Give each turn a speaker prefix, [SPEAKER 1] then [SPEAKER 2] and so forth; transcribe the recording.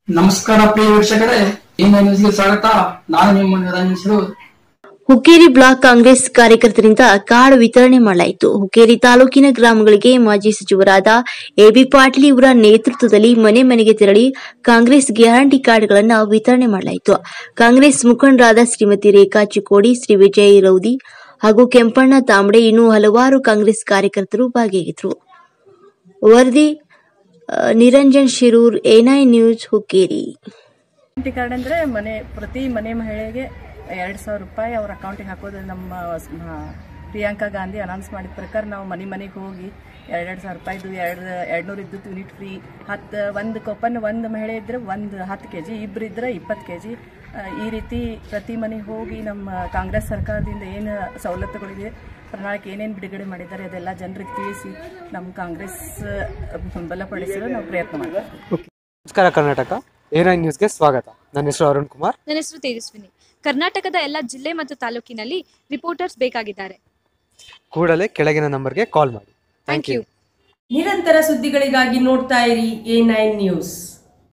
[SPEAKER 1] ನಮಸ್ಕಾರ ಪ್ರಿಯ ವೀಕ್ಷಕರೇ ಇಂದು ನ್ಯೂಸ್ಗೆ ಸ್ವಾಗತ ನಾನು ನಿಮ್ಮ ನಿರಂಜನಿಸಲು
[SPEAKER 2] ಹುಕ್ಕೇರಿ ಬ್ಲಾಕ್ ಕಾಂಗ್ರೆಸ್ ಕಾರ್ಯಕರ್ತರಿಂದ ಕಾರ್ಡ್ ವಿತರಣೆ ಮಾಡಲಾಯಿತು ಹುಕ್ಕೇರಿ ತಾಲೂಕಿನ ಗ್ರಾಮಗಳಿಗೆ ಮಾಜಿ ಸಚಿವರಾದ ಎಬಿ ಪಾಟೀಲ್ ಇವರ ನೇತೃತ್ವದಲ್ಲಿ ಮನೆ ಮನೆಗೆ ತೆರಳಿ ಕಾಂಗ್ರೆಸ್ ಗ್ಯಾರಂಟಿ ಕಾರ್ಡ್ಗಳನ್ನು ವಿತರಣೆ ಮಾಡಲಾಯಿತು ಕಾಂಗ್ರೆಸ್ ಮುಖಂಡರಾದ ಶ್ರೀಮತಿ ರೇಖಾ ಚಿಕ್ಕೋಡಿ ಶ್ರೀ ವಿಜಯ್ ರೌದಿ ಹಾಗೂ ಕೆಂಪಣ್ಣ ತಾಂಬಡೆ ಇನ್ನೂ ಹಲವಾರು ಕಾಂಗ್ರೆಸ್ ಕಾರ್ಯಕರ್ತರು ಭಾಗಿಯಾಗಿದ್ದರು ವರದಿ ಆ, Niranjan Shirur NI news Hukkeri
[SPEAKER 3] guarantee card ಅಂದರೆ ಮನೆ ಪ್ರತಿ ಮನೆ ಮಹಿಳೆಗೆ ಎರಡು ಸಾವಿರ ರೂಪಾಯಿ ಅವ್ರ ಅಕೌಂಟಿಗೆ ಹಾಕೋದು ನಮ್ಮ ಮ, ಪ್ರಿಯಾಂಕಾ ಗಾಂಧಿ ಅನೌನ್ಸ್ ಮಾಡಿದ ಪ್ರಕಾರ ನಾವು ಮನೆ ಮನೆಗೆ ಹೋಗಿ ಎರಡೆರಡು ಸಾವಿರ ರೂಪಾಯಿದು ಎರಡು ಎರಡು ನೂರು ಇದ್ದದ್ದು ಯೂನಿಟ್ ಫ್ರೀ ಹತ್ತು ಒಂದು ಕೊಪ್ಪನ್ ಒಂದು ಮಹಿಳೆ ಇದ್ದರೆ ಒಂದು ಹತ್ತು ಕೆ ಜಿ ಇಬ್ಬರು ಇದ್ದರೆ ಇಪ್ಪತ್ತು ಕೆ ಜಿ ಈ ರೀತಿ ಪ್ರತಿ ಮನೆಗೆ ಹೋಗಿ ನಮ್ಮ ಕಾಂಗ್ರೆಸ್ ಸರ್ಕಾರದಿಂದ ಏನು ಸವಲತ್ತುಗಳಿದೆ ಪ್ರಣಾಳಿಕೆ ಏನೇನು ಬಿಡುಗಡೆ ಮಾಡಿದ್ದಾರೆ ಅದೆಲ್ಲ ಜನರಿಗೆ ತಿಳಿಸಿ ನಮ್ಮ ಕಾಂಗ್ರೆಸ್ ಬಲಪಡಿಸಲು ನಾವು ಪ್ರಯತ್ನ ಮಾಡ್ತೀವಿ
[SPEAKER 4] ನಮಸ್ಕಾರ ಕರ್ನಾಟಕ ಎ ನೈನ್ ನ್ಯೂಸ್ಗೆ ಸ್ವಾಗತ ನನ್ನ ಹೆಸರು ಅರುಣ್ ಕುಮಾರ್
[SPEAKER 5] ನನ್ನ ಹೆಸರು ತೇಜಸ್ವಿನಿ ಕರ್ನಾಟಕದ ಎಲ್ಲ ಜಿಲ್ಲೆ ಮತ್ತು ತಾಲೂಕಿನಲ್ಲಿ ರಿಪೋರ್ಟರ್ಸ್ ಬೇಕಾಗಿದ್ದಾರೆ
[SPEAKER 4] ಕೂಡಲೇ ಕೆಳಗಿನ ನಂಬರ್ಗೆ ಕಾಲ್ ಮಾಡಿ
[SPEAKER 5] ಥ್ಯಾಂಕ್ ಯು
[SPEAKER 6] ನಿರಂತರ ಸುದ್ದಿಗಳಿಗಾಗಿ ನೋಡ್ತಾ ಇರಿ ಎ ನೈನ್ ನ್ಯೂಸ್